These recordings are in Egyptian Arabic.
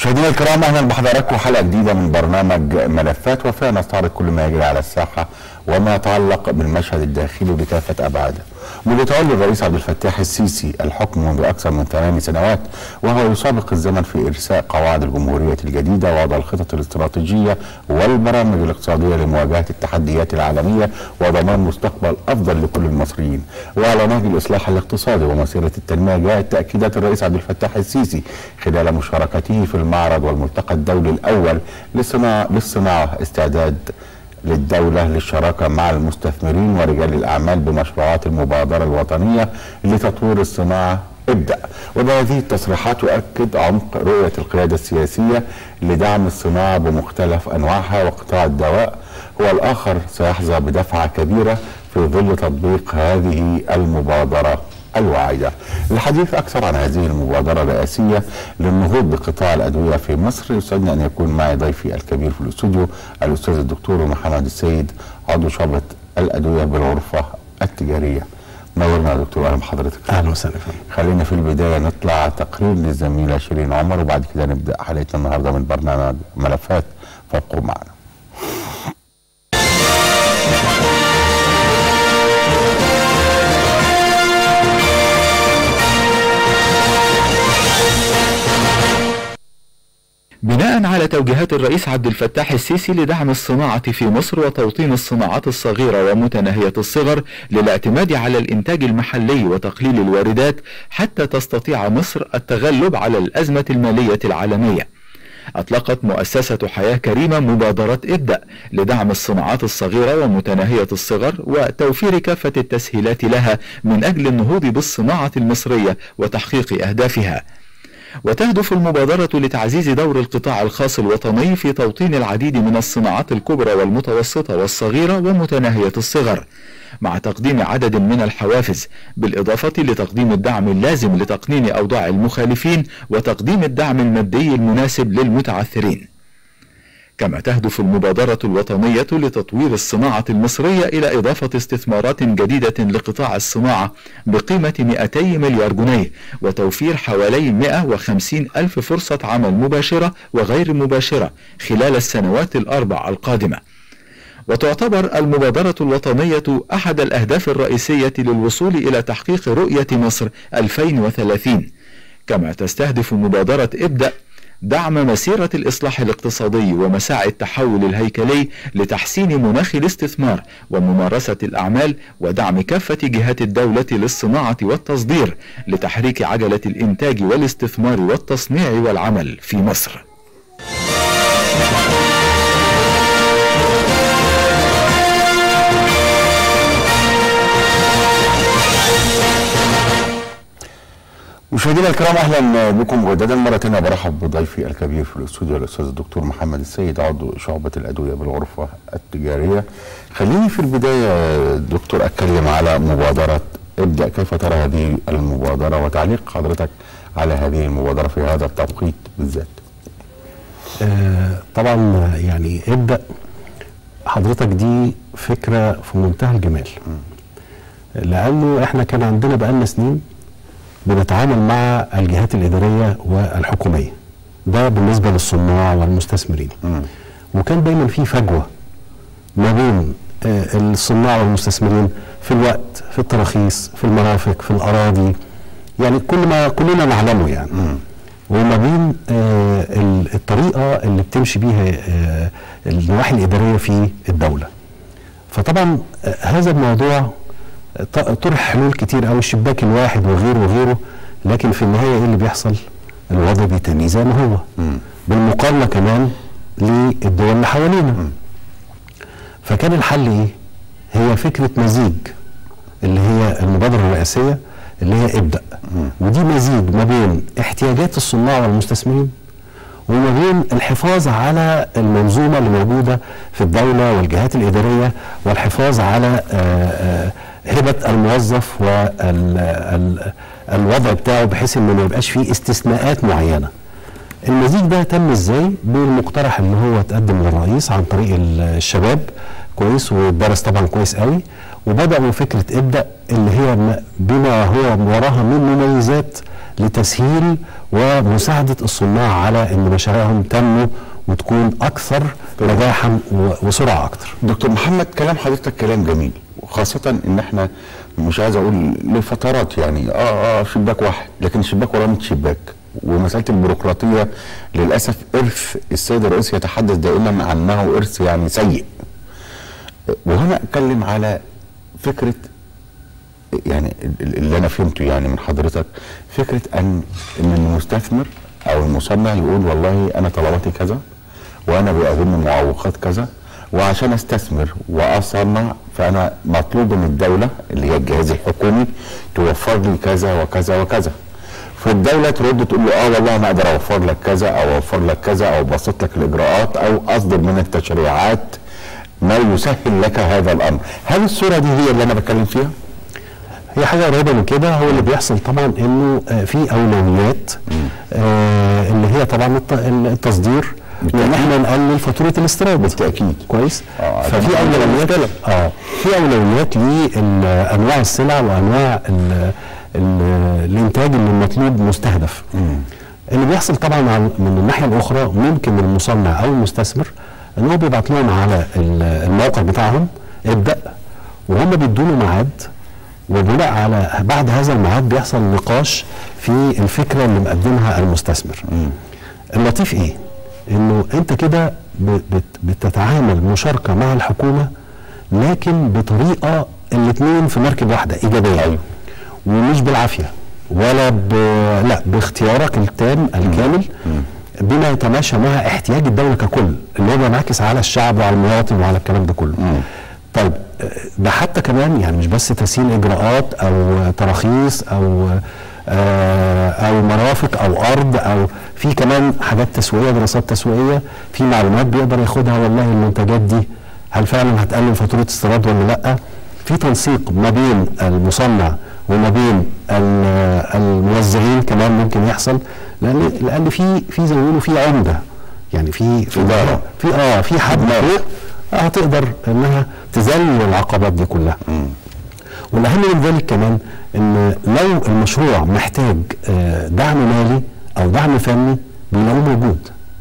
مشاهدينا الكرام اهلا بحضراتكم حلقه جديده من برنامج ملفات وفيها نستعرض كل ما يجري على الساحه وما يتعلق بالمشهد الداخلي بكافه ابعاده. منذ تولي الرئيس عبد الفتاح السيسي الحكم منذ اكثر من ثمان سنوات وهو يسابق الزمن في ارساء قواعد الجمهوريه الجديده ووضع الخطط الاستراتيجيه والبرامج الاقتصاديه لمواجهه التحديات العالميه وضمان مستقبل افضل لكل المصريين. وعلى نهج الاصلاح الاقتصادي ومسيره التنميه جاءت تاكيدات الرئيس عبد الفتاح السيسي خلال مشاركته في المعرض والملتقى الدولي الاول للصناعه للصناعه استعداد للدولة للشراكة مع المستثمرين ورجال الأعمال بمشروعات المبادرة الوطنية لتطوير الصناعة ابدأ وبهذه التصريحات تؤكد عمق رؤية القيادة السياسية لدعم الصناعة بمختلف أنواعها وقطاع الدواء هو الآخر سيحظى بدفعة كبيرة في ظل تطبيق هذه المبادرة الواعدة الحديث أكثر عن هذه المبادرة الرئاسية للنهوض بقطاع الأدوية في مصر يسعدني أن يكون معي ضيفي الكبير في الاستوديو الأستاذ الدكتور محمد السيد عضو شعبة الأدوية بالغرفة التجارية نورنا يا دكتور اهلا بحضرتك اهلا وسهلا خلينا في البدايه نطلع تقرير للزميله شيرين عمر وبعد كده نبدا حلقتنا النهارده من برنامج ملفات فابقوا معنا بناء على توجيهات الرئيس عبد الفتاح السيسي لدعم الصناعة في مصر وتوطين الصناعات الصغيرة ومتناهية الصغر للاعتماد على الإنتاج المحلي وتقليل الواردات حتى تستطيع مصر التغلب على الأزمة المالية العالمية. أطلقت مؤسسة حياة كريمة مبادرة ابدأ لدعم الصناعات الصغيرة ومتناهية الصغر وتوفير كافة التسهيلات لها من أجل النهوض بالصناعة المصرية وتحقيق أهدافها. وتهدف المبادرة لتعزيز دور القطاع الخاص الوطني في توطين العديد من الصناعات الكبرى والمتوسطة والصغيرة ومتناهية الصغر مع تقديم عدد من الحوافز بالإضافة لتقديم الدعم اللازم لتقنين أوضاع المخالفين وتقديم الدعم المادي المناسب للمتعثرين كما تهدف المبادرة الوطنية لتطوير الصناعة المصرية إلى إضافة استثمارات جديدة لقطاع الصناعة بقيمة 200 مليار جنيه وتوفير حوالي 150 ألف فرصة عمل مباشرة وغير مباشرة خلال السنوات الأربع القادمة وتعتبر المبادرة الوطنية أحد الأهداف الرئيسية للوصول إلى تحقيق رؤية مصر 2030 كما تستهدف مبادرة ابدأ دعم مسيرة الإصلاح الاقتصادي ومساعي التحول الهيكلي لتحسين مناخ الاستثمار وممارسة الأعمال ودعم كافة جهات الدولة للصناعة والتصدير لتحريك عجلة الإنتاج والاستثمار والتصنيع والعمل في مصر. مشاهدينا الكرام اهلا بكم مجددا مره ثانيه برحب بضيفي الكبير في الاستوديو الاستاذ الدكتور محمد السيد عضو شعبه الادويه بالغرفه التجاريه. خليني في البدايه دكتور اتكلم على مبادره ابدا كيف ترى هذه المبادره وتعليق حضرتك على هذه المبادره في هذا التوقيت بالذات. آه طبعا يعني ابدا حضرتك دي فكره في منتهى الجمال. لانه احنا كان عندنا بقالنا سنين بنتعامل مع الجهات الإدارية والحكومية ده بالنسبة للصناع والمستثمرين م. وكان دايما في فجوة ما بين الصناع والمستثمرين في الوقت في التراخيص في المرافق في الأراضي يعني كل ما كلنا نعلمه يعني م. وما بين الطريقة اللي بتمشي بيها النواحي الإدارية في الدولة فطبعا هذا الموضوع طرح حلول كتير قوي الشباك الواحد وغيره وغيره لكن في النهايه ايه اللي بيحصل؟ الوضع بيتني زي ما هو م. بالمقارنه كمان للدول اللي حوالينا م. فكان الحل ايه؟ هي فكره مزيج اللي هي المبادره الرئاسيه اللي هي ابدا م. ودي مزيج ما بين احتياجات الصناع والمستثمرين وما بين الحفاظ على المنظومه اللي موجوده في الدوله والجهات الاداريه والحفاظ على آآ آآ هبه الموظف والوضع بتاعه بحيث انه ما يبقاش فيه استثناءات معينه. المزيج ده تم ازاي؟ بالمقترح اللي هو اتقدم للرئيس عن طريق الشباب كويس ودرس طبعا كويس قوي وبداوا فكره ابدا اللي هي م- بما هو وراها من مميزات لتسهيل ومساعده الصناع على ان مشاريعهم تنمو وتكون اكثر نجاحا و- وسرعه اكثر. دكتور محمد كلام حضرتك كلام جميل وخاصة ان احنا مش عايز اقول لفترات يعني اه اه شباك واحد لكن الشباك وراه 100 شباك ومسألة البيروقراطية للأسف إرث السيد الرئيس يتحدث دائما عنه إرث يعني سيء وهنا أتكلم على فكرة يعني ال- اللي أنا فهمته يعني من حضرتك فكرة أن إن المستثمر أو المصنع يقول والله أنا طلباتي كذا وأنا بيقابلني معوقات كذا وعشان استثمر واصنع فانا مطلوب من الدوله اللي هي الجهاز الحكومي توفر لي كذا وكذا وكذا فالدوله ترد تقول له اه والله انا اقدر اوفر لك كذا او اوفر لك كذا او ابسط لك الاجراءات او اصدر من التشريعات ما يسهل لك هذا الامر هل الصوره دي هي اللي انا بتكلم فيها هي حاجه قريبه من كده هو اللي بيحصل طبعا انه آه، في اولويات آه اللي هي طبعا الت- التصدير وان احنا نقلل فاتوره الاستيراد بالتاكيد كويس آه، ففي ده اولويات مشكلة. اه في اولويات لانواع السلع وانواع ال ال الانتاج اللي المطلوب مستهدف اللي بيحصل طبعا عن- من الناحيه الاخرى ممكن المصنع او المستثمر ان هو بيبعت لهم على ال- الموقع بتاعهم ابدا وهم بيدوا له ميعاد وبناء على بعد هذا الميعاد بيحصل نقاش في الفكره اللي مقدمها المستثمر اللطيف ايه انه انت كده ب- بت- بتتعامل مشاركه مع الحكومه لكن بطريقه الاثنين في مركب واحده ايجابيه أيوة. ومش بالعافيه ولا ب... لا باختيارك التام الكامل بما يتماشى مع احتياج الدوله ككل اللي هو بينعكس على الشعب وعلى المواطن وعلى الكلام ده كله طيب آه، ده حتى كمان يعني مش بس تسهيل اجراءات او تراخيص او آه، او مرافق او ارض او في كمان حاجات تسويقيه دراسات تسويقيه في معلومات بيقدر ياخدها والله المنتجات دي هل فعلا هتقلل فاتوره استيراد ولا لا في تنسيق ما بين المصنع وما بين ال- الموزعين كمان ممكن يحصل لان لان في في زي ما بيقولوا في عمده يعني في في إدارة. في اه في حد فوق هتقدر انها تذلل العقبات دي كلها والاهم من ذلك كمان ان لو المشروع محتاج آه، دعم مالي او دعم فني بيلاقوه موجود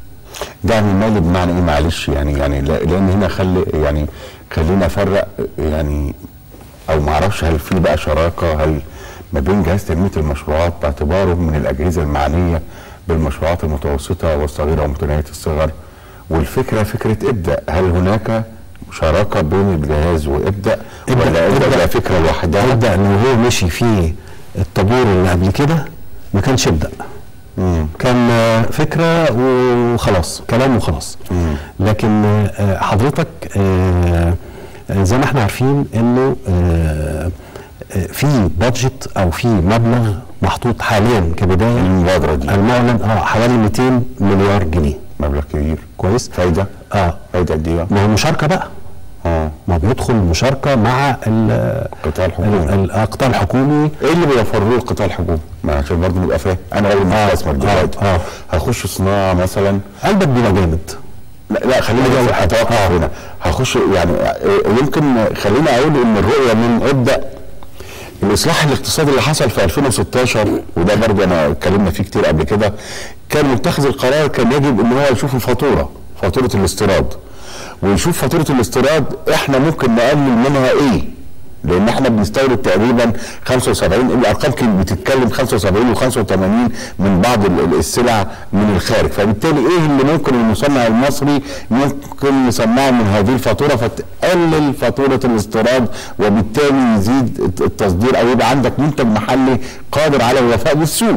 دعم مالي بمعنى ايه معلش يعني يعني لا- لان هنا خلي يعني خلينا افرق يعني او ما اعرفش هل في بقى شراكه هل ما بين جهاز تنميه المشروعات باعتباره من الاجهزه المعنيه بالمشروعات المتوسطه والصغيره ومتناهيه الصغر والفكره فكره ابدا هل هناك شراكه بين الجهاز وابدا ابدأ- ولا ابدا ابدأ. ده فكره لوحدها ابدا لو هو مشي في الطابور اللي قبل كده ما كانش يبدا مم. كان آه، فكره وخلاص كلام وخلاص لكن آه، حضرتك آه، آه، زي ما احنا عارفين انه آه، آه، في بادجت او في مبلغ محطوط حاليا كبدايه المبادره دي المعلن اه حوالي 200 مليار جنيه مبلغ كبير كويس فايده اه فايده قد ايه ما هو مشاركه بقى اه ما بيدخل مشاركه مع ال- القطاع الحكومي ال- القطاع الحكومي ايه اللي بيوفروه القطاع الحكومي؟ ما عشان برضه نبقى فاهم انا راجل مستثمر دلوقتي آه. هخش صناعه مثلا قلبك بيبقى جامد لا, لا خلينا جاي اتوقف هنا هخش يعني آه، يمكن خلينا اقول ان الرؤيه من ابدا الاصلاح الاقتصادي اللي حصل في 2016 وده برضه انا اتكلمنا فيه كتير قبل كده كان متخذ القرار كان يجب ان هو يشوف الفاتوره فاتوره الاستيراد ويشوف فاتوره الاستيراد احنا ممكن نقلل منها ايه لان احنا بنستورد تقريبا 75 الارقام كانت بتتكلم 75 و85 من بعض ال- ال- السلع من الخارج فبالتالي ايه اللي ممكن المصنع المصري ممكن يصنعه من هذه الفاتوره فتقلل فاتوره الاستيراد وبالتالي يزيد الت- التصدير او يبقى عندك منتج محلي قادر على الوفاء بالسوق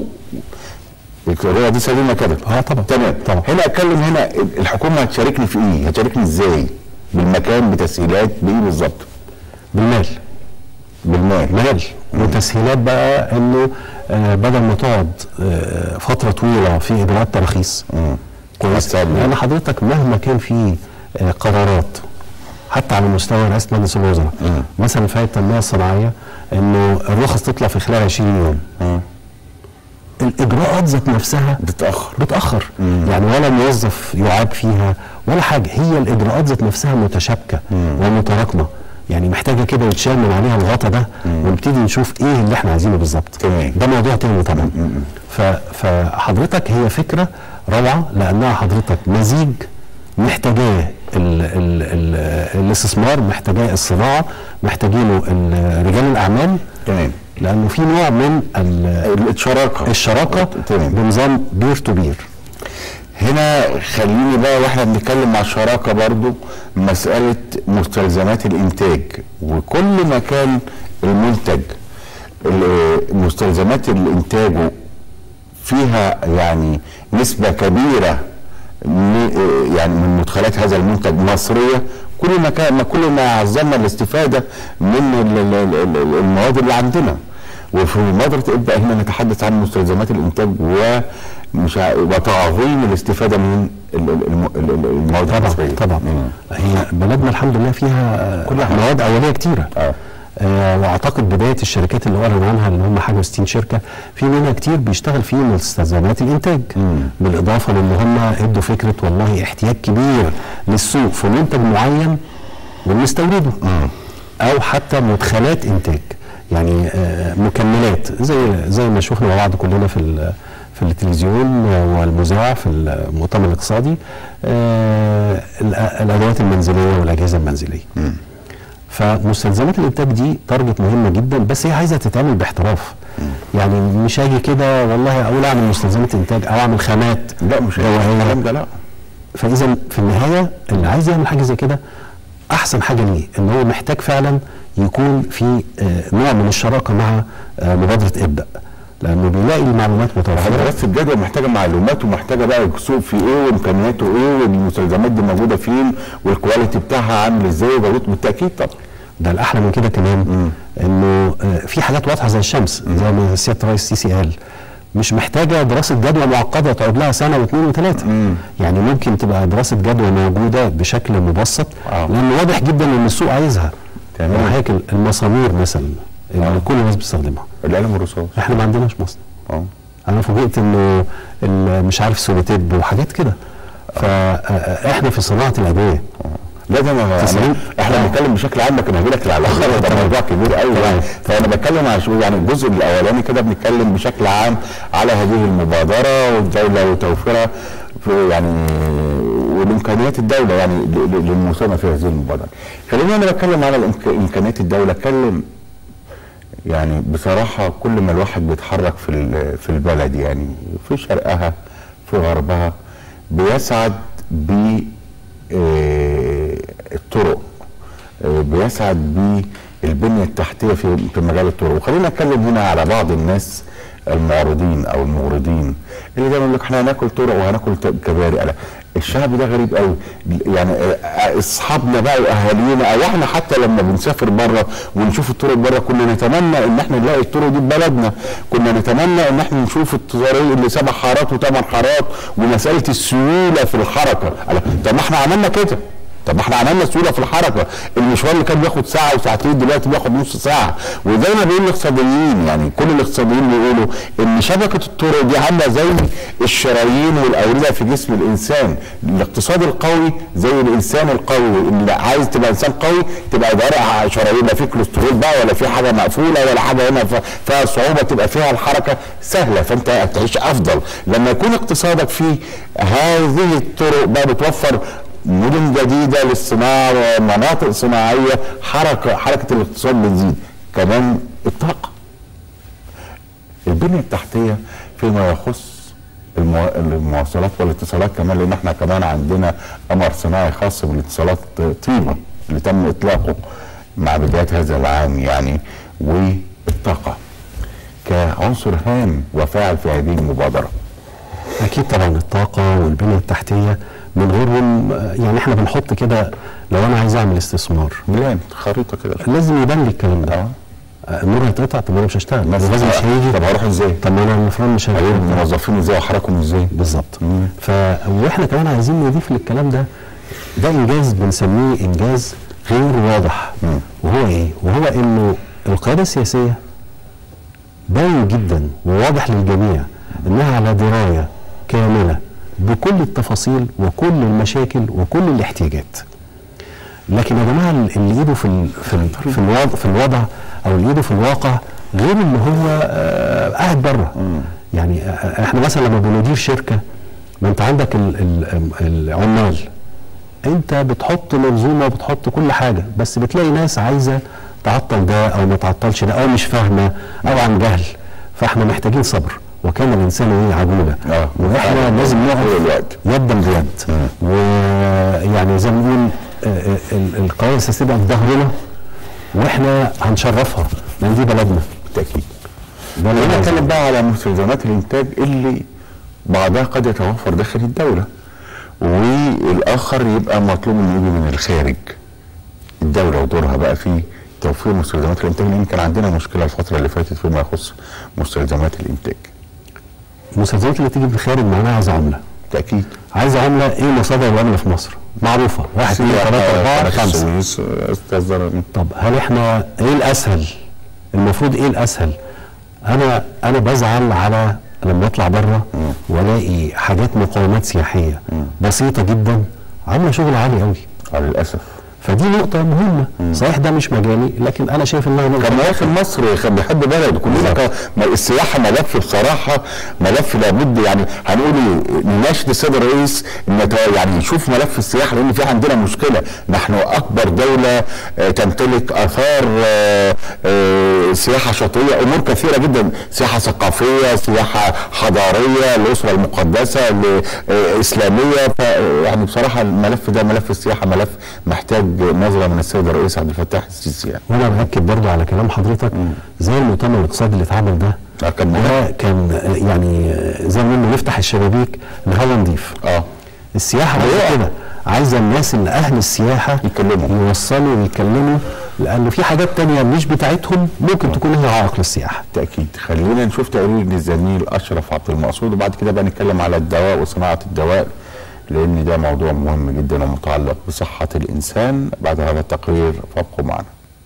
الرؤيه دي سليمه كده اه طبعا تمام طبعا. هنا اتكلم هنا الحكومه هتشاركني في ايه؟ هتشاركني ازاي؟ بالمكان بتسهيلات بايه بالظبط؟ بالمال بالمال مال وتسهيلات بقى انه آه بدل ما تقعد آه فتره طويله في اجراءات تراخيص كويس أستاذ. لان حضرتك مهما كان في آه قرارات حتى على مستوى رئاسه مجلس الوزراء مثلا في التنميه الصناعيه انه الرخص تطلع في خلال 20 يوم الاجراءات ذات نفسها بتتاخر بتاخر يعني ولا موظف يعاب فيها ولا حاجه هي الاجراءات ذات نفسها متشابكه ومتراكمه يعني محتاجه كده يتشال من عليها الغطا ده ونبتدي نشوف ايه اللي احنا عايزينه بالظبط تمام. ده موضوع تاني طبعا ف- فحضرتك هي فكره روعه لانها حضرتك مزيج محتاجاه ال ال ال الاستثمار محتاجاه الصناعه محتاجينه ال- رجال الاعمال تمام لانه في نوع من ال- الشراكه الشراكه تمام بنظام بير تو بير هنا خليني بقى واحنا بنتكلم مع الشراكه برضو مساله مستلزمات الانتاج وكل ما كان المنتج ال- مستلزمات الانتاج فيها يعني نسبه كبيره م- يعني من مدخلات هذا المنتج مصريه كل ما كان ما كل ما عظمنا الاستفاده من ال- ال- ال- ال- المواد اللي عندنا وفي مبادره ابدا هنا نتحدث عن مستلزمات الانتاج ومش ع- وتعظيم الاستفاده من ال- ال- الم- ال- ال- المواد طبعا المصريه طبعا مم. هي بلدنا الحمد لله فيها كل حاجة. مواد اوليه كتيره اه آه واعتقد بدايه الشركات اللي اعلن عنها اللي هم حاجه 60 شركه في منها كتير بيشتغل في مستلزمات الانتاج مم. بالاضافه لان هم ادوا فكره والله احتياج كبير للسوق في منتج معين ونستورده او حتى مدخلات انتاج يعني آه مكملات زي زي ما شفنا مع بعض كلنا في ال- في التلفزيون والمذاع في المؤتمر الاقتصادي آه الأ- الادوات المنزليه والاجهزه المنزليه فمستلزمات الانتاج دي تارجت مهمه جدا بس هي عايزه تتعمل باحتراف يعني مش هاجي كده والله اقول اعمل مستلزمات انتاج او اعمل خامات لا مش جوهرية. الكلام ده لا فاذا في النهايه اللي عايز يعمل حاجه زي كده احسن حاجه ليه ان هو محتاج فعلا يكون في آه، نوع من الشراكه مع آه، مبادره ابدا لانه بيلاقي المعلومات متوفره دراسه الجدوى محتاجه معلومات ومحتاجه بقى السوق في ايه وامكانياته ايه والمستلزمات دي موجوده فين والكواليتي بتاعها عامل ازاي وجودته بالتاكيد طبعا ده الاحلى من كده كمان انه آه، في حاجات واضحه زي الشمس زي ما سياده الرئيس السيسي قال مش محتاجه دراسه جدوى معقده تقعد لها سنه واثنين وثلاثه يعني ممكن تبقى دراسه جدوى موجوده بشكل مبسط آه. لانه واضح جدا ان السوق عايزها تمام. يعني هيكل المسامير مثلا اللي آه. كل الناس بتستخدمها القلم الرصاص احنا ما عندناش مصنع اه انا فوجئت انه ال- مش عارف سولوتيب وحاجات كده فاحنا في صناعه الادويه لا ده انا تسعين؟ أنا- احنا آه. بنتكلم بشكل عام لكن هجي لك العلاقه ده موضوع كبير قوي يعني فانا بتكلم عن شو يعني الجزء الاولاني كده بنتكلم بشكل عام على هذه المبادره والدوله وتوفيرها في يعني والامكانيات الدوله يعني ل- ل- للمساهمه في هذه المبادره. خليني انا بتكلم على الإمك- امكانيات الدوله اتكلم يعني بصراحه كل ما الواحد بيتحرك في ال- في البلد يعني في شرقها في غربها بيسعد ب آه، الطرق آه، بيسعد بالبنيه التحتيه في في مجال الطرق وخلينا نتكلم هنا على بعض الناس المعارضين او الموردين اللي دايما يقول لك احنا هناكل طرق وهناكل ت- كباري ألا الشعب ده غريب قوي يعني آه، اصحابنا بقى واهالينا او احنا حتى لما بنسافر بره ونشوف الطرق بره كنا نتمنى ان احنا نلاقي الطرق دي ببلدنا كنا نتمنى ان احنا نشوف الطريق اللي سبع حارات وثمان حارات ومساله السيوله في الحركه ألا، طب ما احنا عملنا كده طب ما احنا عملنا سهوله في الحركه المشوار اللي كان بياخد ساعه وساعتين دلوقتي بياخد نص ساعه وزي ما بيقول الاقتصاديين يعني كل الاقتصاديين بيقولوا ان شبكه الطرق دي عامله زي الشرايين والاورده في جسم الانسان الاقتصاد القوي زي الانسان القوي اللي عايز تبقى انسان قوي تبقى دارع شرايين لا في كوليسترول بقى ولا في حاجه مقفوله ولا حاجه هنا ف- فيها صعوبه تبقى فيها الحركه سهله فانت هتعيش افضل لما يكون اقتصادك فيه هذه الطرق بقى بتوفر مدن جديده للصناعه ومناطق صناعيه حركه حركه الاقتصاد بتزيد كمان الطاقه البنيه التحتيه فيما يخص المو- المواصلات والاتصالات كمان لان احنا كمان عندنا قمر صناعي خاص بالاتصالات طيبه اللي تم اطلاقه مع بدايه هذا العام يعني والطاقه كعنصر هام وفاعل في هذه المبادره اكيد طبعا الطاقه والبنيه التحتيه من غيرهم آه، يعني احنا بنحط كده لو انا عايز اعمل استثمار بلان خريطه كده لازم يبان لي الكلام ده اه آه، النور هيتقطع طب انا مش هشتغل مثلا الغاز مش هيجي طب هروح ازاي؟ طب ما انا المفروض مش هجيب هيجي الموظفين ازاي وحركهم ازاي؟ بالظبط مم. ف واحنا كمان عايزين نضيف للكلام ده ده انجاز بنسميه انجاز غير واضح مم. وهو ايه؟ وهو انه القياده السياسيه باين جدا وواضح للجميع انها على درايه كامله بكل التفاصيل وكل المشاكل وكل الاحتياجات لكن يا جماعه اللي ايده في ال في ال في الوضع في الوضع او اللي ايده في الواقع غير اللي هو آه، قاعد بره يعني آه، احنا مثلا لما بندير شركه ما انت عندك ال ال العمال انت بتحط منظومه وبتحط كل حاجه بس بتلاقي ناس عايزه تعطل ده او ما تعطلش ده او مش فاهمه او عن جهل فاحنا محتاجين صبر وكان الانسان ايه عجوله آه. واحنا فعلا. لازم طول نقف الوقت. يدا بيد ويعني زي ما بنقول آه، آه، ال- القوائم السياسيه تبقى في ظهرنا واحنا هنشرفها لان دي بلدنا بالتاكيد ده اللي خلينا أنا نتكلم بقى على مستلزمات الانتاج اللي بعضها قد يتوفر داخل الدوله والاخر يبقى مطلوب انه يجي من الخارج الدوله ودورها بقى في توفير مستلزمات الانتاج لان كان عندنا مشكله الفتره اللي فاتت فيما يخص مستلزمات الانتاج المستلزمات اللي تيجي من الخارج معناها عايزه عمله بالتاكيد عايزه عمله ايه مصادر العمله في مصر؟ معروفه واحد اثنين ثلاثه اربعه خمسه خمسه السويس استاذ زرن. طب هل احنا ايه الاسهل؟ المفروض ايه الاسهل؟ انا انا بزعل على لما اطلع بره والاقي حاجات مقومات سياحيه بسيطه جدا عامله شغل عالي قوي اه للاسف فدي نقطة مهمة صحيح ده مش مجالي لكن أنا شايف إنها نقطة كمواطن مصري خ- بيحب بلده كلنا ك- م- السياحه ملف بصراحه ملف لابد يعني هنقول إيه، نناشد السيد الرئيس ان يت- يعني يشوف ملف السياحه لان في عندنا مشكله نحن اكبر دوله آه، تمتلك اثار آه، آه، سياحه شاطئيه امور كثيره جدا سياحه ثقافيه سياحه حضاريه الاسره المقدسه ل- آه، اسلاميه ف يعني بصراحه الملف ده ملف السياحه ملف محتاج نظره من السيد الرئيس عبد الفتاح السيسي يعني وأنا بأكد برضو على كلام حضرتك زي المؤتمر الاقتصادي اللي اتعمل ده آه، كان مهم. ده كان آه، يعني آه، زي ما بنقول نفتح الشبابيك الهواء نضيف اه السياحة عايزة كده عايزة الناس اللي أهل السياحة يتكلموا. يوصلوا ويتكلموا لأن في حاجات تانية مش بتاعتهم ممكن تكون هي عائق للسياحة بالتاكيد خلينا نشوف تقرير للزميل اشرف عبد المقصود وبعد كده بقى نتكلم على الدواء وصناعه الدواء لان ده موضوع مهم جدا ومتعلق بصحه الانسان بعد هذا التقرير فابقوا معنا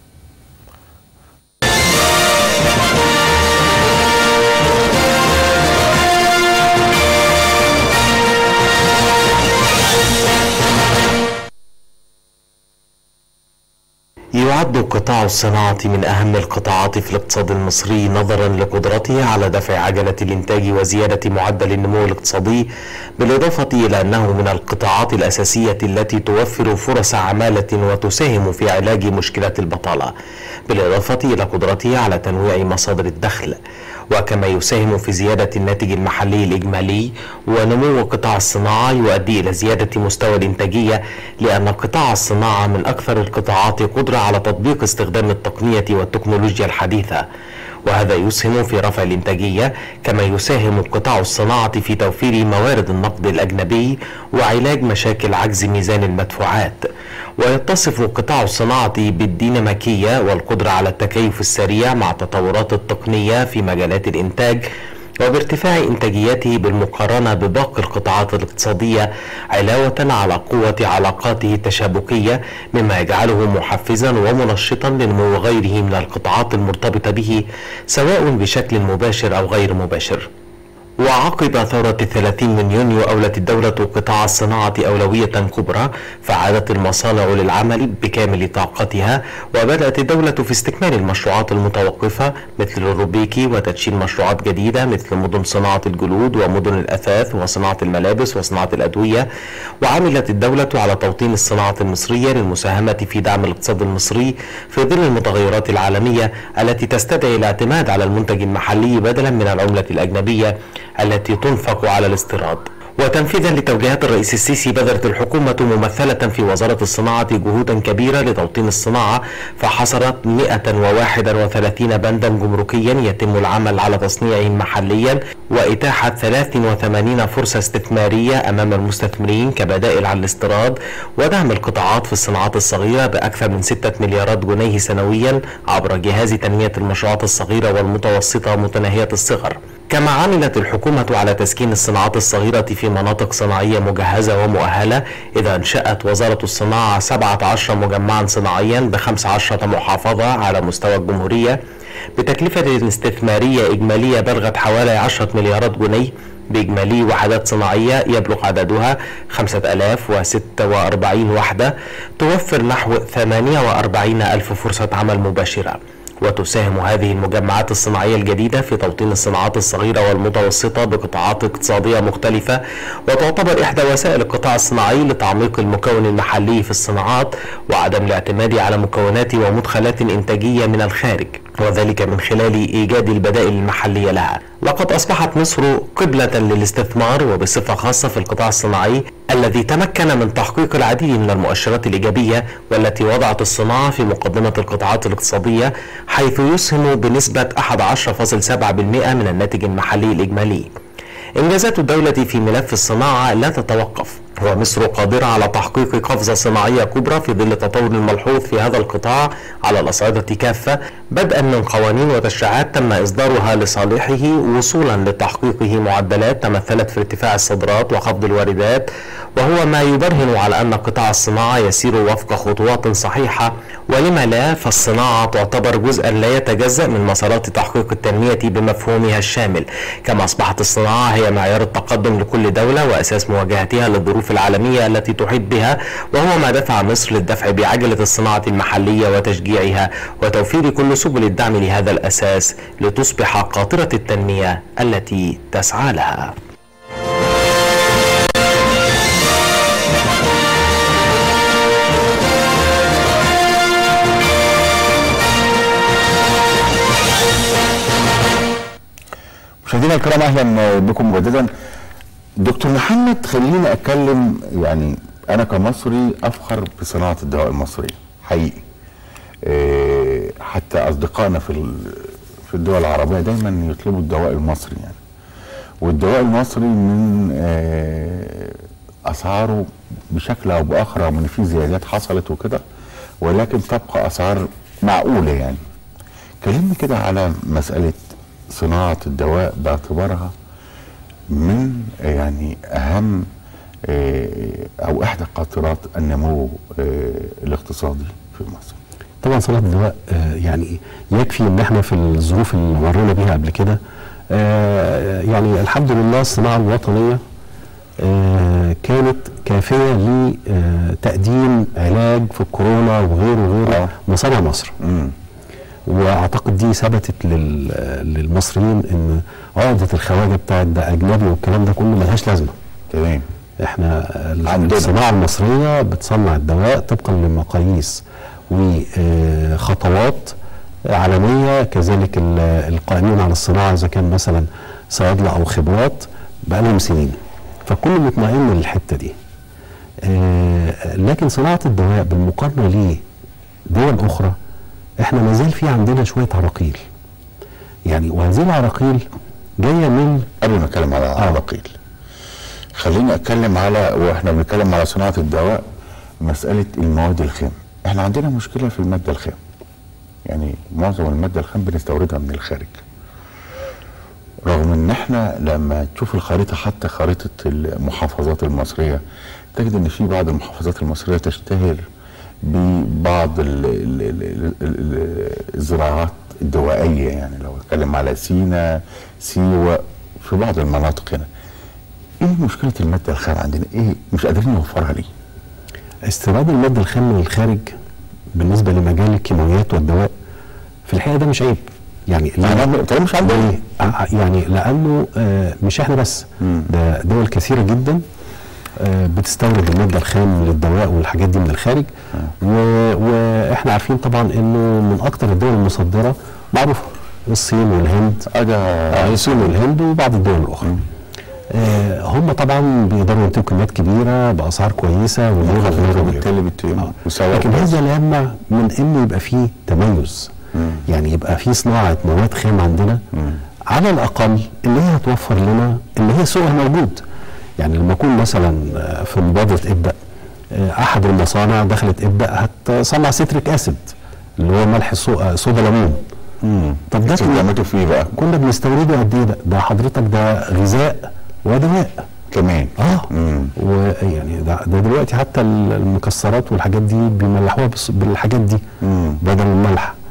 يعد قطاع الصناعة من أهم القطاعات في الاقتصاد المصري نظرا لقدرته على دفع عجلة الإنتاج وزيادة معدل النمو الاقتصادي بالإضافة إلى أنه من القطاعات الأساسية التي توفر فرص عمالة وتساهم في علاج مشكلة البطالة بالإضافة إلى قدرته على تنويع مصادر الدخل وكما يساهم في زيادة الناتج المحلي الإجمالي ونمو قطاع الصناعة يؤدي إلى زيادة مستوى الإنتاجية لأن قطاع الصناعة من أكثر القطاعات قدرة على تطبيق استخدام التقنية والتكنولوجيا الحديثة وهذا يسهم في رفع الإنتاجية كما يساهم قطاع الصناعة في توفير موارد النقد الأجنبي وعلاج مشاكل عجز ميزان المدفوعات ويتصف قطاع الصناعة بالديناميكية والقدرة على التكيف السريع مع التطورات التقنية في مجالات الإنتاج وبارتفاع إنتاجيته بالمقارنة بباقي القطاعات الاقتصادية علاوة على قوة علاقاته التشابكية مما يجعله محفزا ومنشطا لنمو غيره من القطاعات المرتبطة به سواء بشكل مباشر أو غير مباشر وعقب ثورة الثلاثين من يونيو أولت الدولة قطاع الصناعة أولوية كبرى فعادت المصانع للعمل بكامل طاقتها وبدأت الدولة في استكمال المشروعات المتوقفة مثل الروبيكي وتدشين مشروعات جديدة مثل مدن صناعة الجلود ومدن الأثاث وصناعة الملابس وصناعة الأدوية وعملت الدولة على توطين الصناعة المصرية للمساهمة في دعم الاقتصاد المصري في ظل المتغيرات العالمية التي تستدعي الاعتماد على المنتج المحلي بدلا من العملة الأجنبية التي تنفق على الاستيراد وتنفيذا لتوجيهات الرئيس السيسي بذلت الحكومة ممثلة في وزارة الصناعة جهودا كبيرة لتوطين الصناعة فحصرت 131 بندا جمركيا يتم العمل على تصنيعه محليا وإتاحة 83 فرصة استثمارية أمام المستثمرين كبدائل عن الاستيراد ودعم القطاعات في الصناعات الصغيرة بأكثر من 6 مليارات جنيه سنويا عبر جهاز تنمية المشروعات الصغيرة والمتوسطة متناهية الصغر كما عملت الحكومة على تسكين الصناعات الصغيرة في مناطق صناعية مجهزة ومؤهلة إذا أنشأت وزارة الصناعة 17 مجمعا صناعيا ب 15 محافظة على مستوى الجمهورية بتكلفة استثمارية إجمالية بلغت حوالي 10 مليارات جنيه بإجمالي وحدات صناعية يبلغ عددها 5046 وحدة توفر نحو 48 ألف فرصة عمل مباشرة وتساهم هذه المجمعات الصناعية الجديدة في توطين الصناعات الصغيرة والمتوسطة بقطاعات اقتصادية مختلفة وتعتبر إحدى وسائل القطاع الصناعي لتعميق المكون المحلي في الصناعات وعدم الاعتماد على مكونات ومدخلات إنتاجية من الخارج وذلك من خلال إيجاد البدائل المحلية لها لقد أصبحت مصر قبلة للاستثمار وبصفة خاصة في القطاع الصناعي الذي تمكن من تحقيق العديد من المؤشرات الإيجابية والتي وضعت الصناعة في مقدمة القطاعات الاقتصادية حيث يسهم بنسبة 11.7% من الناتج المحلي الإجمالي إنجازات الدولة في ملف الصناعة لا تتوقف ومصر قادرة على تحقيق قفزة صناعية كبرى في ظل التطور الملحوظ في هذا القطاع على الأصعدة كافة بدءا من قوانين وتشريعات تم إصدارها لصالحه وصولا لتحقيقه معدلات تمثلت في ارتفاع الصادرات وخفض الواردات وهو ما يبرهن على أن قطاع الصناعة يسير وفق خطوات صحيحة ولما لا فالصناعة تعتبر جزءا لا يتجزأ من مسارات تحقيق التنمية بمفهومها الشامل كما أصبحت الصناعة هي معيار التقدم لكل دولة وأساس مواجهتها للظروف العالمية التي تحيط بها وهو ما دفع مصر للدفع بعجلة الصناعة المحلية وتشجيعها وتوفير كل سبل الدعم لهذا الأساس لتصبح قاطرة التنمية التي تسعى لها مشاهدينا الكرام اهلا بكم مجددا دكتور محمد خليني اتكلم يعني انا كمصري افخر بصناعه الدواء المصريه حقيقي إيه حتى اصدقائنا في ال- في الدول العربيه دايما يطلبوا الدواء المصري يعني والدواء المصري من آه، اسعاره بشكل او باخر رغم ان في زيادات حصلت وكده ولكن تبقى اسعار معقوله يعني كلمني كده على مساله صناعه الدواء باعتبارها من يعني اهم آه، او احدى قاطرات النمو آه، الاقتصادي في مصر طبعا صناعه الدواء آه، يعني يكفي ان احنا في الظروف اللي مرينا بيها قبل كده آه، يعني الحمد لله الصناعه الوطنيه آه، كانت كافيه لتقديم علاج في الكورونا وغيره وغيره آه. مصانع مصر امم واعتقد دي ثبتت لل- للمصريين ان عقده الخواجه بتاعت ده اجنبي والكلام ده كله ملهاش لازمه تمام احنا عندنا. الصناعه المصريه بتصنع الدواء طبقا لمقاييس وخطوات عالميه كذلك ال- القائمين على الصناعه اذا كان مثلا صيادله او خبرات بقالهم سنين فكل مطمئن للحته دي آه، لكن صناعه الدواء بالمقارنه لدول اخرى احنا ما زال في عندنا شويه عراقيل يعني وهذه العراقيل جايه من قبل ما اتكلم على عراقيل خليني اتكلم على واحنا بنتكلم على صناعه الدواء مساله المواد الخام احنا عندنا مشكله في الماده الخام يعني معظم الماده الخام بنستوردها من الخارج رغم ان احنا لما تشوف الخريطه حتى خريطه المحافظات المصريه تجد ان في بعض المحافظات المصريه تشتهر ببعض ال ال ال ال ال الزراعات الدوائيه يعني لو اتكلم على سينا سيوه في بعض المناطق هنا ايه مشكله الماده الخام عندنا ايه مش قادرين نوفرها ليه استيراد المادة الخام من الخارج بالنسبة لمجال الكيماويات والدواء في الحقيقة ده مش عيب يعني يعني الكلام مش عندنا ليه؟ ع- يعني لأنه آه، مش احنا بس مم. ده دول كثيرة جدا آه، بتستورد المادة الخام للدواء والحاجات دي من الخارج و- واحنا عارفين طبعا انه من اكتر الدول المصدرة معروفة الصين والهند اجا آه، الصين والهند وبعض الدول الاخرى آه، هم طبعا بيقدروا ينتجوا كميات كبيره باسعار كويسه وغيره وغيره وغيره. وبالتالي بت- آه. مساواة لكن هذا لا يمنع من انه يبقى فيه تميز يعني يبقى فيه صناعه مواد خام عندنا على الاقل اللي هي هتوفر لنا اللي هي سوقها موجود يعني لما اكون مثلا آه، في مبادره ابدا آه، احد المصانع دخلت ابدا هتصنع سيتريك اسيد اللي هو ملح الصو- آه، صودا ليمون طب ده انتوا كنا- بتعملوا فيه بقى كنا بنستورده قد ايه ده؟ ده حضرتك ده غذاء ودواء كمان اه مم. ويعني ده, ده دلوقتي حتى المكسرات والحاجات دي بيملحوها بس- بالحاجات دي مم. بدل الملح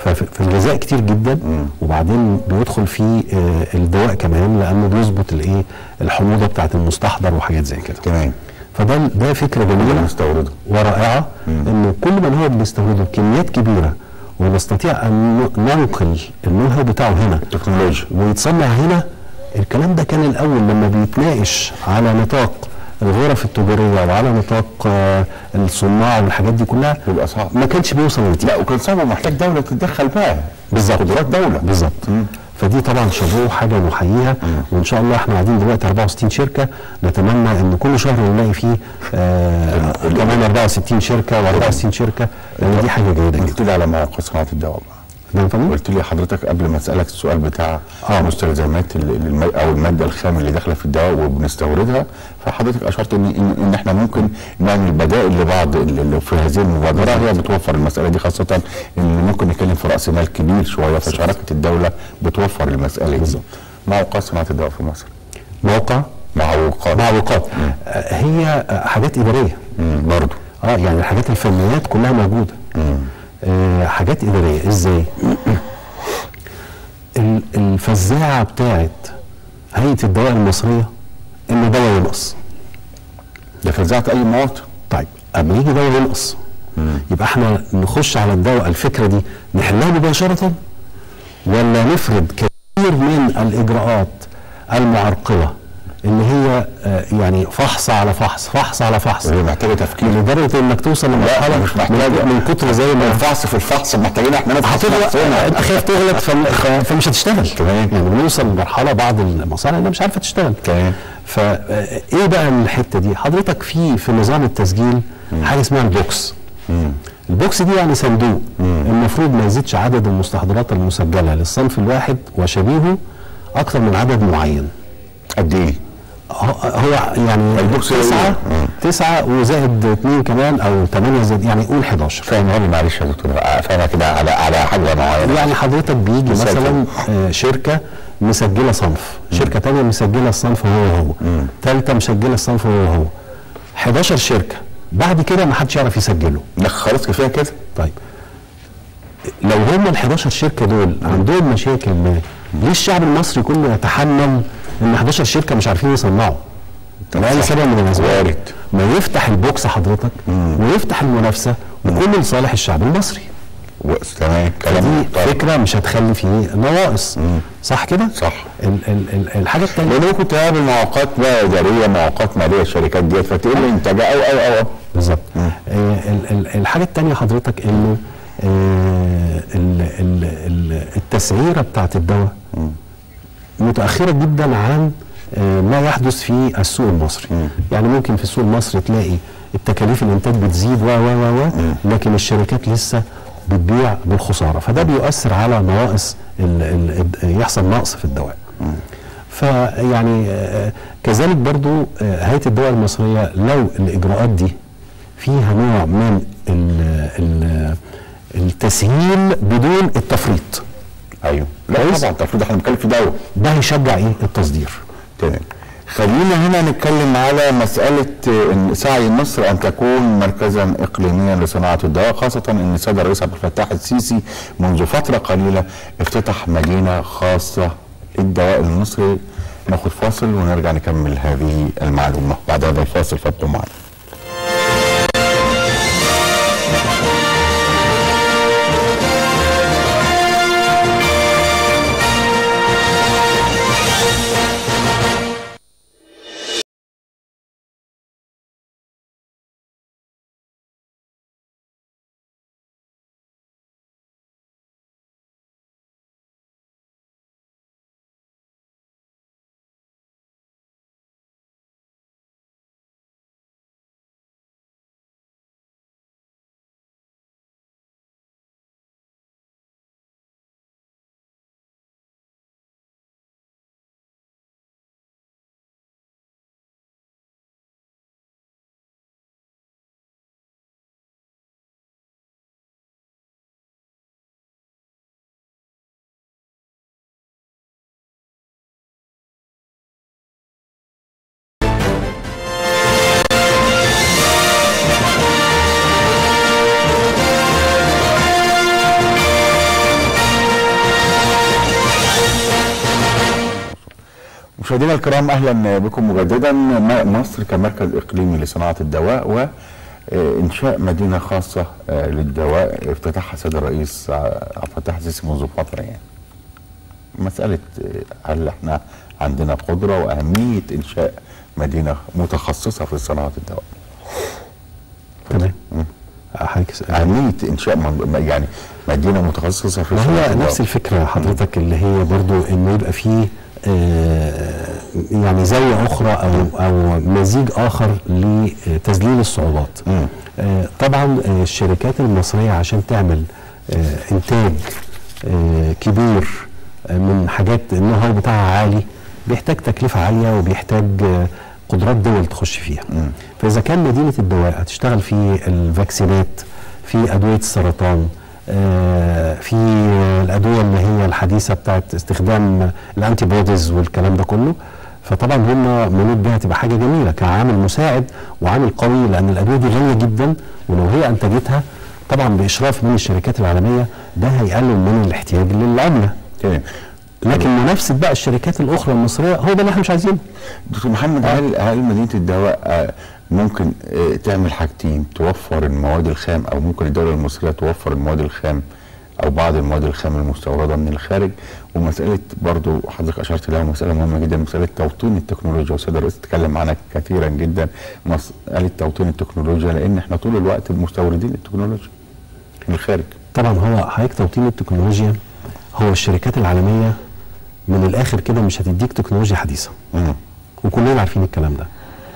ففي في الغذاء كتير جدا وبعدين بيدخل فيه آه، الدواء كمان لانه بيظبط الايه الحموضه بتاعت المستحضر وحاجات زي كده تمام فده ده فكره جميله مستورده ورائعه انه كل من هو بنستورده بكميات كبيره ونستطيع ان ن- ننقل النو هاو بتاعه هنا تكنولوجيا ويتصنع هنا الكلام ده كان الاول لما بيتناقش على نطاق الغرف التجاريه وعلى نطاق آه، الصناع والحاجات دي كلها يبقى صعب ما كانش بيوصل لنتيجه لا وكان صعب ومحتاج دوله تتدخل بقى بالظبط قدرات دوله بالظبط فدي طبعا شابوه حاجه نحييها وان شاء الله احنا قاعدين دلوقتي 64 شركه نتمنى ان كل شهر نلاقي فيه آه كمان 64 شركه و64 شركه لان دي حاجه جيده جدا قلت لي على مواقع صناعه الدواء بقى نعم فندم؟ قلت لي حضرتك قبل ما اسالك السؤال بتاع آه. مستلزمات ال- الم- او الماده الخام اللي داخله في الدواء وبنستوردها فحضرتك اشرت ان ان, إن احنا ممكن نعمل بدائل لبعض ال- اللي في هذه المبادره هي بتوفر المساله دي خاصه ان ممكن نتكلم في راس مال كبير شويه فشراكه الدوله بتوفر المساله دي معوقات صناعه الدواء في مصر موقع معوقات معوقات آه هي آه حاجات اداريه برضه اه يعني الحاجات الفنيات كلها موجوده آه حاجات اداريه ازاي ال- الفزاعه بتاعت هيئه الدواء المصريه ان دواء ينقص ده فزعت اي مواطن طيب اما يجي دواء ينقص يبقى احنا نخش على الدواء الفكره دي نحلها مباشره ولا نفرض كثير من الاجراءات المعرقله اللي هي آه، يعني فحص على فحص فحص على فحص وهي محتاجه تفكير لدرجه انك توصل لمرحله مش محتاجه من, من كتر زي ما الفحص في الفحص محتاجين احنا نفحص هتغلط نفسنا. انت خايف تغلط فم- ف- فمش هتشتغل تمام. يعني بنوصل لمرحله بعض المصانع انها مش عارفه تشتغل تمام. فايه بقى الحته دي حضرتك في في نظام التسجيل حاجه اسمها البوكس البوكس دي يعني صندوق المفروض ما يزيدش عدد المستحضرات المسجله للصنف الواحد وشبيهه اكثر من عدد معين قد ايه؟ هو هو يعني البوكس تسعة مم. تسعة وزائد اثنين كمان او ثمانية زائد يعني قول 11 فاهمها لي معلش يا دكتور فاهمها كده على على حاجه معينه يعني حضرتك بيجي مسجل. مثلا آه، شركه مسجله صنف شركه تانية مسجله الصنف هو هو ثالثه مسجله الصنف هو هو 11 شركه بعد كده ما حدش يعرف يسجله لا خلاص كفايه كده طيب لو هم ال 11 شركه دول عندهم مشاكل ما ليه الشعب المصري كله يتحمل ان 11 شركه مش عارفين يصنعوا لاي سبب من الاسباب وارد. ما يفتح البوكس حضرتك ويفتح المنافسه وكل لصالح الشعب المصري و- تمام كلام دي محترم. فكره مش هتخلي فيه نواقص صح كده؟ صح. ال ال ال الحاجه الثانيه لان ممكن تقابل معوقات بقى اداريه معوقات ماليه الشركات ديت فتقل انتاجها او او او بالظبط آه ال ال الحاجه الثانيه حضرتك انه آه ال ال ال التسعيره بتاعت الدواء متاخره جدا عن آه ما يحدث في السوق المصري يعني ممكن في السوق المصري تلاقي التكاليف الانتاج بتزيد و و و و لكن الشركات لسه بتبيع بالخساره فده بيؤثر على نواقص ال ال يحصل نقص في الدواء فيعني آه، كذلك برضو آه، هيئه الدواء المصريه لو الاجراءات دي فيها نوع من ال ال التسهيل بدون التفريط ايوه لا كويس. طبعا المفروض احنا بنتكلم في دواء ده هيشجع ايه التصدير تمام خلينا هنا نتكلم على مسألة آه، إن سعي مصر أن تكون مركزا إقليميا لصناعة الدواء خاصة أن السيد الرئيس عبد الفتاح السيسي منذ فترة قليلة افتتح مدينة خاصة للدواء المصري ناخد فاصل ونرجع نكمل هذه المعلومة بعد هذا الفاصل فابقوا معنا مشاهدينا الكرام اهلا بكم مجددا م- مصر كمركز اقليمي لصناعه الدواء وانشاء مدينه خاصه آه، للدواء افتتحها السيد الرئيس ع- عبد الفتاح السيسي منذ فتره يعني. مساله آه، هل احنا عندنا قدره واهميه انشاء مدينه متخصصه في صناعه الدواء. تمام حضرتك اسأل. اهميه انشاء من- يعني مدينه متخصصه في ما صناعه هي الدواء. نفس الفكره حضرتك اللي هي برضو انه يبقى فيه آه، يعني زاويه اخرى او او مزيج اخر لتذليل الصعوبات. مم. آه، طبعا آه، الشركات المصريه عشان تعمل آه، انتاج آه، كبير آه، من حاجات النو هاو بتاعها عالي بيحتاج تكلفه عاليه وبيحتاج آه، قدرات دول تخش فيها. فاذا كان مدينه الدواء هتشتغل في الفاكسينات في ادويه السرطان آه، في الادويه اللي هي الحديثه بتاعت استخدام الانتي بوديز والكلام ده كله فطبعا هم منوط بيها تبقى حاجه جميله كعامل مساعد وعامل قوي لان الادويه دي غاليه جدا ولو هي انتجتها طبعا باشراف من الشركات العالميه ده هيقلل من الاحتياج للعمله تمام. لكن منافسه بقى الشركات الاخرى المصريه هو ده اللي احنا مش عايزينه دكتور محمد هل هل مدينه الدواء آه، ممكن آه، تعمل حاجتين توفر المواد الخام او ممكن الدوله المصريه توفر المواد الخام او بعض المواد الخام المستورده من الخارج ومساله برضو حضرتك اشرت لها مساله مهمه جدا مساله توطين التكنولوجيا والسيد الرئيس اتكلم عنها كثيرا جدا مساله توطين التكنولوجيا لان احنا طول الوقت مستوردين التكنولوجيا من الخارج طبعا هو حضرتك توطين التكنولوجيا هو الشركات العالميه من الاخر كده مش هتديك تكنولوجيا حديثه مم. وكلنا عارفين الكلام ده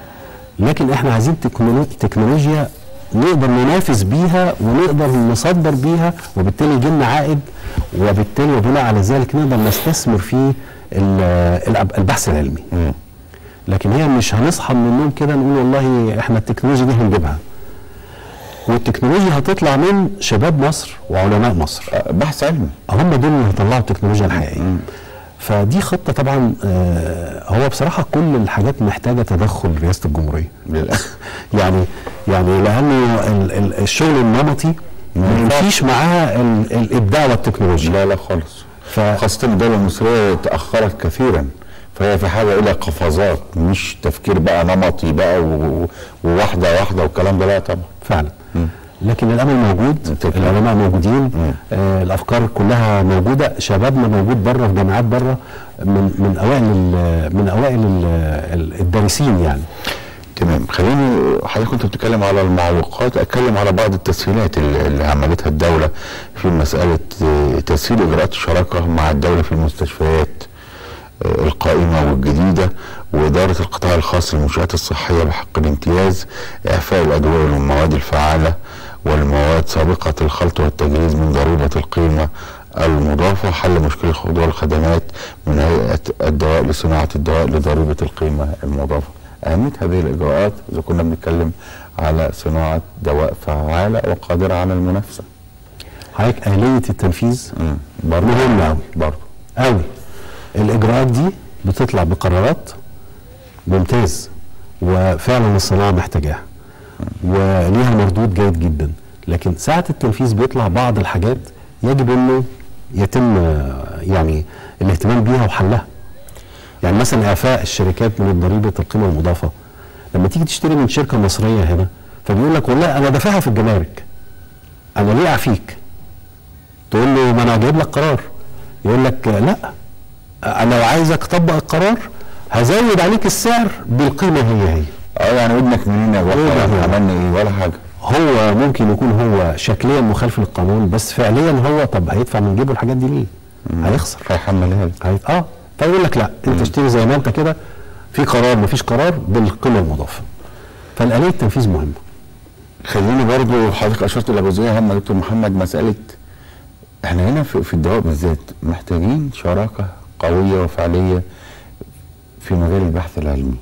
لكن احنا عايزين تكنولو- تكنولوجيا نقدر ننافس بيها ونقدر نصدر بيها وبالتالي يجي لنا عائد وبالتالي وبناء على ذلك نقدر نستثمر في ال- الأب- البحث العلمي مم. لكن هي مش هنصحى من النوم كده نقول والله احنا التكنولوجيا دي هنجيبها والتكنولوجيا هتطلع من شباب مصر وعلماء مصر آه، بحث علمي هم دول اللي هيطلعوا التكنولوجيا الحقيقيه فدي خطه طبعا آه، هو بصراحه كل الحاجات محتاجه تدخل رئاسه الجمهوريه للاسف يعني يعني لانه ال- ال- الشغل النمطي ما يمشيش معاه ال- الابداع والتكنولوجيا لا لا خالص ف- خاصة الدولة المصرية تأخرت كثيرا فهي في حاجة إلى قفزات مش تفكير بقى نمطي بقى و- و- وواحدة واحدة والكلام ده لا طبعا فعلا لكن الامل موجود التكنولوجيا. العلماء موجودين آه الافكار كلها موجوده شبابنا موجود بره في جامعات بره من من اوائل ال- من اوائل ال- ال- الدارسين يعني تمام خليني حضرتك كنت بتتكلم على المعوقات اتكلم على بعض التسهيلات اللي اللي عملتها الدولة في مسألة آه، تسهيل اجراءات الشراكة مع الدولة في المستشفيات آه، القائمة والجديدة وإدارة القطاع الخاص للمنشآت الصحية بحق الامتياز إعفاء الأدوية والمواد الفعالة والمواد سابقة الخلط والتجهيز من ضريبة القيمة المضافة حل مشكلة خضوع الخدمات من هيئة الدواء لصناعة الدواء لضريبة القيمة المضافة أهمية هذه الإجراءات إذا كنا بنتكلم على صناعة دواء فعالة وقادرة على المنافسة حضرتك آلية التنفيذ مم. برضه مهمة أوي برضه قوي الإجراءات دي بتطلع بقرارات ممتاز وفعلا الصناعة محتاجاها وليها مردود جيد جدا لكن ساعة التنفيذ بيطلع بعض الحاجات يجب انه يتم آه، يعني الاهتمام بيها وحلها يعني مثلا اعفاء الشركات من ضريبه القيمه المضافه لما تيجي تشتري من شركه مصريه هنا فبيقول لك والله انا دافعها في الجمارك انا ليه اعفيك تقول له ما انا جايب لك قرار يقول لك آه، لا انا لو عايزك تطبق القرار هزود عليك السعر بالقيمه هي هي اه يعني ودنك منين يا إيه بطل ده؟ عملنا ايه ولا حاجه هو ممكن يكون هو شكليا مخالف للقانون بس فعليا هو طب هيدفع من جيبه الحاجات دي ليه؟ هيخسر هيحملها لك هي... اه فيقول لك لا انت اشتري زي ما انت كده في قرار مفيش قرار بالقيمه المضافه فالآلية التنفيذ مهمه خليني برضو حضرتك اشرت الى جزئيه هامه دكتور محمد مساله احنا هنا في, في الدواء بالذات محتاجين شراكه قويه وفعاليه في مجال البحث العلمي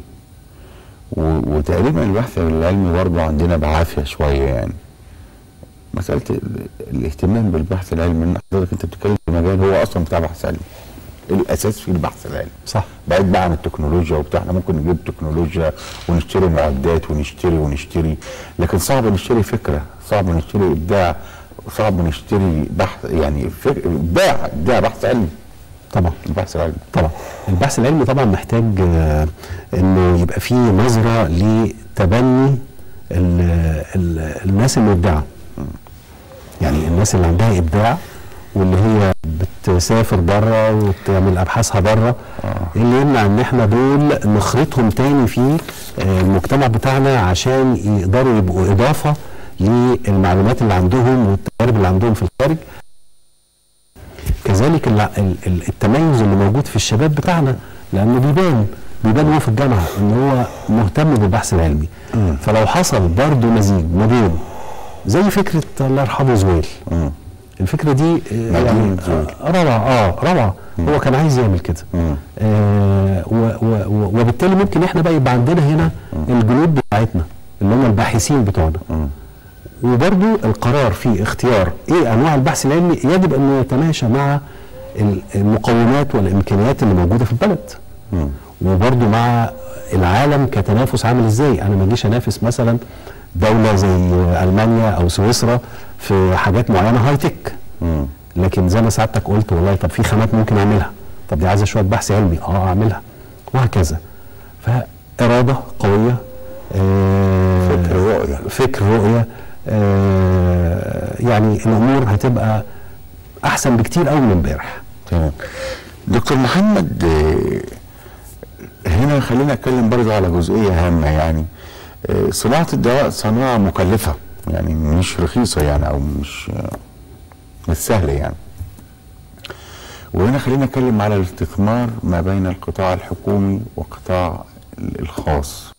و- وتقريبا البحث العلمي برضو عندنا بعافيه شويه يعني مساله ال- الاهتمام بالبحث العلمي ان حضرتك انت بتتكلم في مجال هو اصلا بتاع بحث علمي الاساس في البحث العلمي صح بعيد بقى عن التكنولوجيا وبتاع احنا ممكن نجيب تكنولوجيا ونشتري معدات ونشتري ونشتري لكن صعب نشتري فكره صعب نشتري ابداع صعب نشتري بحث يعني فك... ابداع ابداع بحث علمي طبعا البحث العلمي طبعا البحث العلمي طبعا محتاج آه، انه يبقى فيه نظره لتبني ال ال الناس المبدعه يعني الناس اللي عندها ابداع واللي هي بتسافر بره وتعمل ابحاثها بره إيه اللي يمنع ان احنا دول نخرطهم تاني في آه، المجتمع بتاعنا عشان يقدروا يبقوا اضافه للمعلومات اللي عندهم والتجارب اللي عندهم في الخارج كذلك الع- ال- ال- التميز اللي موجود في الشباب بتاعنا لانه بيبان بيبان هو في الجامعه ان هو مهتم بالبحث العلمي فلو حصل برضه مزيج ما بين زي فكره الله يرحمه زويل مم. الفكره دي آه، مدينة يعني زويل. آه، روعه اه روعه هو كان عايز يعمل كده مم. آه و- و- و- وبالتالي ممكن احنا بقى يبقى عندنا هنا الجنود بتاعتنا اللي هم الباحثين بتوعنا وبرضو القرار في اختيار ايه انواع البحث العلمي يجب انه يتماشى مع ال- المقومات والامكانيات اللي موجوده في البلد وبرضو مع العالم كتنافس عامل ازاي انا ما اجيش انافس مثلا دوله زي المانيا او سويسرا في حاجات معينه هاي تك مم. لكن زي ما سعادتك قلت والله طب في خامات ممكن اعملها طب دي عايزه شويه بحث علمي اه اعملها وهكذا فاراده قويه آه فكر رؤية. فكر رؤيه آه يعني الامور هتبقى احسن بكتير قوي من امبارح تمام دكتور محمد آه، هنا خلينا اتكلم برضه على جزئيه هامه يعني آه، صناعه الدواء صناعه مكلفه يعني مش رخيصه يعني او مش آه، مش سهله يعني وهنا خلينا نتكلم على الاستثمار ما بين القطاع الحكومي والقطاع الخاص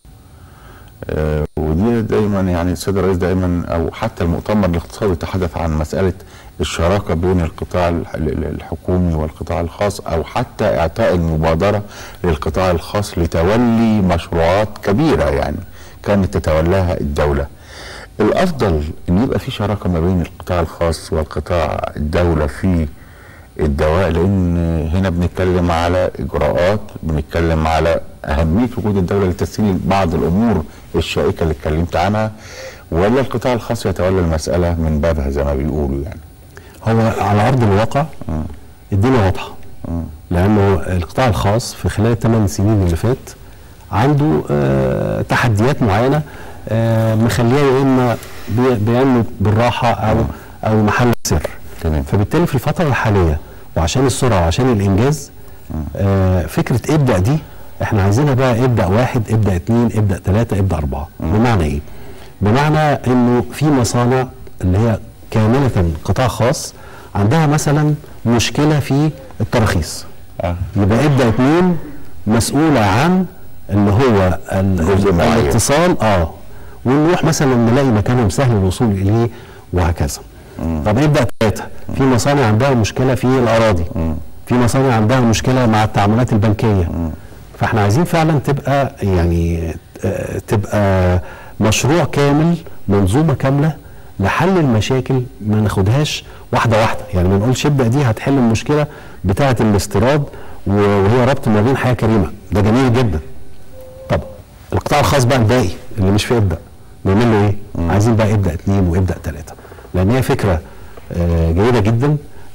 آه، ودي دايما يعني السيد الرئيس دايما او حتى المؤتمر الاقتصادي تحدث عن مساله الشراكه بين القطاع الح- ال- الحكومي والقطاع الخاص او حتى اعطاء المبادره للقطاع الخاص لتولي مشروعات كبيره يعني كانت تتولاها الدوله. الافضل ان يبقى في شراكه ما بين القطاع الخاص والقطاع الدوله في الدواء لان هنا بنتكلم على اجراءات بنتكلم على اهميه وجود الدوله لتسهيل بعض الامور الشائكه اللي اتكلمت عنها ولا القطاع الخاص يتولى المساله من بابها زي ما بيقولوا يعني هو على ارض الواقع الدنيا واضحه لانه القطاع الخاص في خلال الثمان سنين اللي فات عنده آه تحديات معينه آه مخليه يا اما بي- بينمو بالراحه او او محل سر تمام. فبالتالي في الفتره الحاليه وعشان السرعه وعشان الانجاز آه فكره ابدا دي احنا عايزينها بقى ابدا واحد ابدا اثنين ابدا ثلاثه ابدا اربعه بمعنى ايه؟ بمعنى انه في مصانع اللي هي كامله قطاع خاص عندها مثلا مشكله في التراخيص آه. يبقى ابدا اثنين مسؤوله عن اللي هو ال- جزء ال- معين. الاتصال اه ونروح مثلا نلاقي مكانهم سهل الوصول اليه وهكذا طب ابدا ثلاثه في مصانع عندها مشكله في الاراضي في مصانع عندها مشكله مع التعاملات البنكيه فاحنا عايزين فعلا تبقى يعني آه، تبقى مشروع كامل منظومه كامله لحل المشاكل ما ناخدهاش واحده واحده يعني ما نقولش ابدا دي هتحل المشكله بتاعه الاستيراد و- وهي ربط ما بين حياه كريمه ده جميل جدا طب القطاع الخاص بقى الباقي اللي مش في ابدا نعمل له ايه؟ عايزين بقى ابدا اثنين وابدا ثلاثه لان هي فكره آه، جيده جدا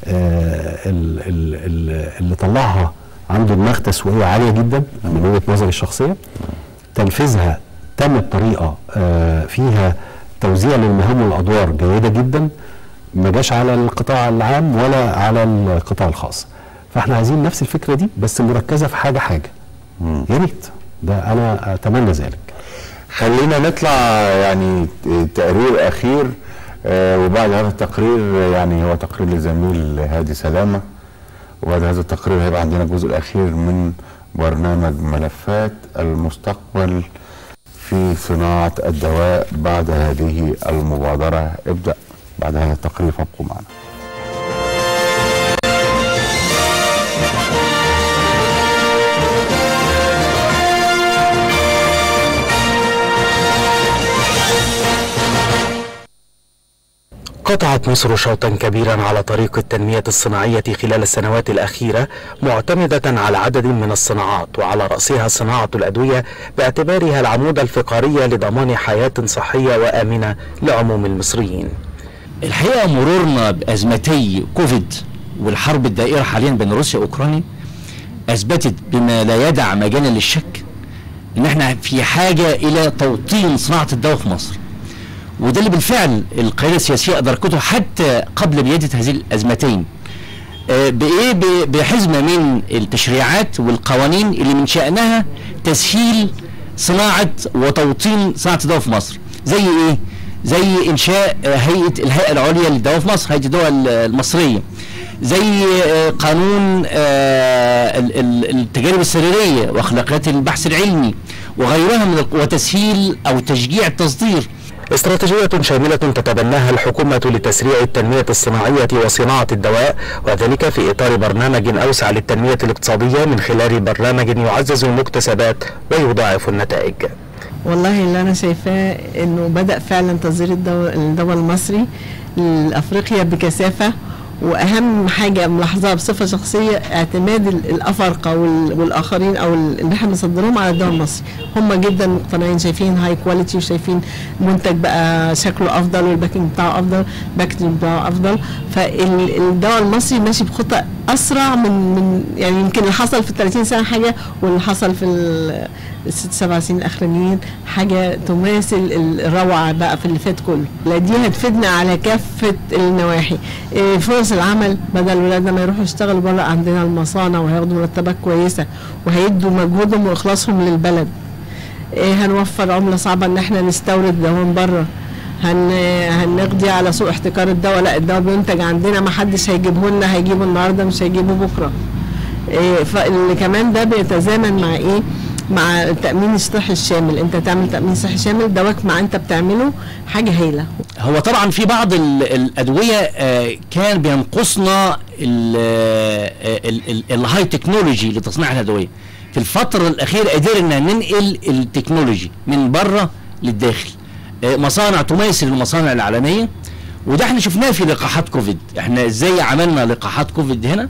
آه، ال- ال- ال- اللي طلعها عنده دماغ تسويقيه عاليه جدا من وجهه نظري الشخصيه تنفيذها تم بطريقه آه، فيها توزيع للمهام والادوار جيده جدا ما جاش على القطاع العام ولا على القطاع الخاص فاحنا عايزين نفس الفكره دي بس مركزه في حاجه حاجه يا ريت ده انا اتمنى ذلك خلينا نطلع يعني تقرير اخير آه، وبعد هذا التقرير يعني هو تقرير لزميل هادي سلامه وبعد هذا التقرير هيبقى عندنا الجزء الاخير من برنامج ملفات المستقبل في صناعه الدواء بعد هذه المبادره ابدا بعد هذا التقرير فابقوا معنا قطعت مصر شوطا كبيرا على طريق التنمية الصناعية خلال السنوات الأخيرة معتمدة على عدد من الصناعات وعلى رأسها صناعة الأدوية باعتبارها العمود الفقري لضمان حياة صحية وآمنة لعموم المصريين الحقيقه مرورنا بازمتي كوفيد والحرب الدائرة حاليا بين روسيا وأوكرانيا أثبتت بما لا يدع مجالا للشك إن احنا في حاجة إلى توطين صناعة الدواء في مصر وده اللي بالفعل القيادة السياسية أدركته حتى قبل بيادة هذه الأزمتين آه، بإيه ب- بحزمة من التشريعات والقوانين اللي من شأنها تسهيل صناعة وتوطين صناعة الدواء في مصر زي إيه؟ زي إنشاء آه، هيئة الهيئة العليا للدواء في مصر هيئة الدواء ال- المصرية زي آه، قانون آه، ال- ال- التجارب السريرية وأخلاقيات البحث العلمي وغيرها من ال- وتسهيل أو تشجيع التصدير استراتيجية شاملة تتبناها الحكومة لتسريع التنمية الصناعية وصناعة الدواء وذلك في إطار برنامج أوسع للتنمية الاقتصادية من خلال برنامج يعزز المكتسبات ويضاعف النتائج والله اللي انا شايفاه انه بدا فعلا تصدير الدواء الدواء المصري لافريقيا بكثافه واهم حاجه ملاحظاها بصفه شخصيه اعتماد ال- الافارقه وال- والاخرين او ال- اللي احنا بنصدرهم على الدواء المصري هم جدا مقتنعين شايفين هاي كواليتي وشايفين منتج بقى شكله افضل والباكينج بتاعه افضل الباكجينج بتاعه افضل فالدواء المصري ماشي بخطى اسرع من من يعني يمكن اللي حصل في ال 30 سنه حاجه واللي حصل في ال- الست سبع سنين الاخرانيين حاجه تماثل الروعه بقى في اللي فات كله لا دي هتفيدنا على كافه النواحي إيه، فرص العمل بدل ولادنا ما يروحوا يشتغلوا بره عندنا المصانع وهياخدوا مرتبات كويسه وهيدوا مجهودهم واخلاصهم للبلد إيه، هنوفر عمله صعبه ان احنا نستورد دواء من بره هن هنقضي على سوق احتكار الدواء لا الدواء بينتج عندنا ما حدش هيجيبه لنا هيجيبه النهارده مش هيجيبه بكره إيه، فاللي كمان ده بيتزامن مع ايه مع التامين الصحي الشامل انت تعمل تامين صحي شامل دواك مع انت بتعمله حاجه هايله هو طبعا في بعض ال- الادويه آه، كان بينقصنا ال- آه، ال- ال- الهاي تكنولوجي لتصنيع الادويه في الفتره الاخيره قدرنا ننقل التكنولوجي من بره للداخل آه، مصانع تماثل المصانع العالميه وده احنا شفناه في لقاحات كوفيد احنا ازاي عملنا لقاحات كوفيد هنا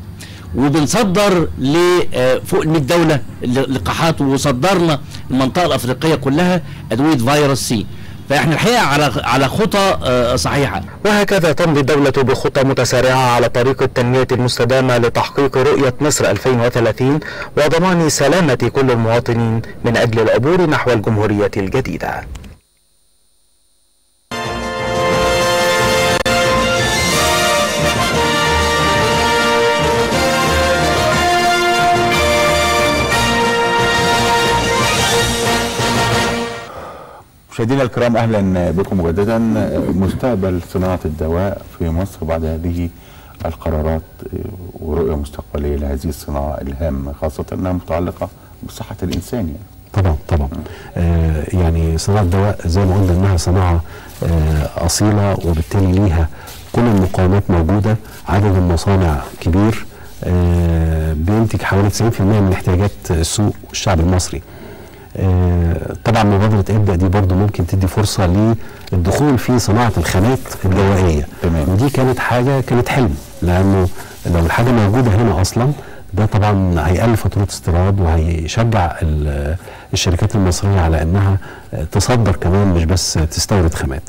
وبنصدر لفوق ال 100 دوله ل- لقاحات وصدرنا المنطقه الافريقيه كلها ادويه فيروس سي فاحنا الحقيقه على على خطى آه، صحيحه وهكذا تمضي الدولة بخطى متسارعة على طريق التنمية المستدامة لتحقيق رؤية مصر 2030 وضمان سلامة كل المواطنين من أجل العبور نحو الجمهورية الجديدة مشاهدينا الكرام اهلا بكم مجددا مستقبل صناعه الدواء في مصر بعد هذه القرارات ورؤيه مستقبليه لهذه الصناعه الهامه خاصه انها متعلقه بصحه الانسان يعني. طبعا طبعا آه يعني صناعه الدواء زي ما قلنا انها صناعه آه اصيله وبالتالي ليها كل المقاومات موجوده عدد المصانع كبير آه بينتج حوالي 90% من احتياجات السوق والشعب المصري آه طبعا مبادره ابدا دي برضو ممكن تدي فرصه للدخول في صناعه الخامات الدوائيه تمام. ودي كانت حاجه كانت حلم لانه لو الحاجه موجوده هنا اصلا ده طبعا هيقلل فاتوره استيراد وهيشجع ال- الشركات المصريه على انها تصدر كمان مش بس تستورد خامات.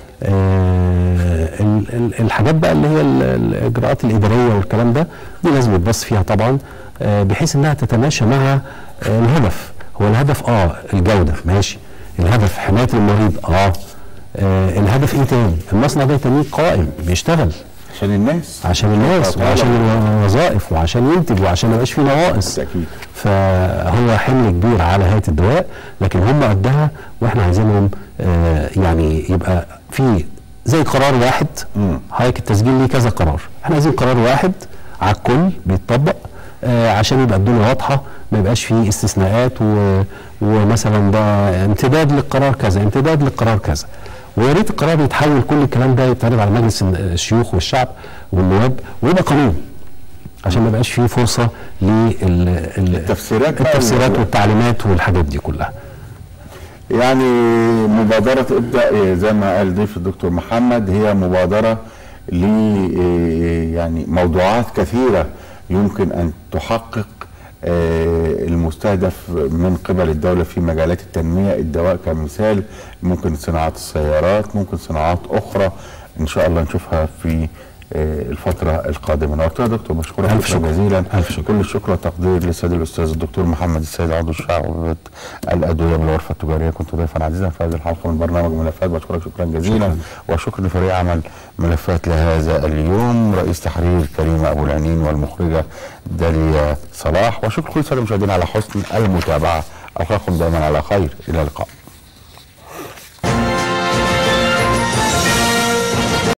آه، ال- ال- الحاجات بقى اللي هي ال- الاجراءات الاداريه والكلام ده دي لازم يتبص فيها طبعا آه، بحيث انها تتماشى مع آه، الهدف هو الهدف اه الجوده ماشي الهدف حمايه المريض اه آه، الهدف ايه تاني؟ المصنع ده يتنيه قائم بيشتغل عشان الناس عشان الناس طبعاً. وعشان الوظائف وعشان ينتج وعشان ما يبقاش فيه نواقص بالتأكيد. فهو حمل كبير على هيئه الدواء لكن هم قدها واحنا عايزينهم آه يعني يبقى في زي قرار واحد مم. هيئه التسجيل ليه كذا قرار احنا عايزين قرار واحد على الكل بيتطبق آه عشان يبقى الدنيا واضحه ما يبقاش فيه استثناءات و... ومثلا ده امتداد للقرار كذا امتداد للقرار كذا ويا ريت القرار يتحول كل الكلام ده يتعرض على مجلس الشيوخ والشعب والنواب ويبقى قانون عشان ما يبقاش فيه فرصه التفسيرات بقى التفسيرات وال- والتعليمات والحاجات دي كلها يعني مبادرة ابدأ زي ما قال ضيف الدكتور محمد هي مبادرة ل يعني موضوعات كثيرة يمكن أن تحقق آه، المستهدف من قبل الدولة في مجالات التنمية الدواء كمثال ممكن صناعة السيارات ممكن صناعات أخرى إن شاء الله نشوفها في آه، الفتره القادمه نورتنا يا دكتور بشكرك ألف شكرا شكر. جزيلا ألف شكر. كل الشكر والتقدير للسيد الاستاذ الدكتور محمد السيد عضو شعبة الادويه بالغرفه التجاريه كنت ضيفا عزيزا في هذه الحلقه من برنامج ملفات بشكرك شكرا جزيلا وشكرا لفريق عمل ملفات لهذا اليوم رئيس تحرير كريمه ابو العنين والمخرجه داليا صلاح وشكرا كل سنه المشاهدين على حسن المتابعه القاكم دائما على خير الى اللقاء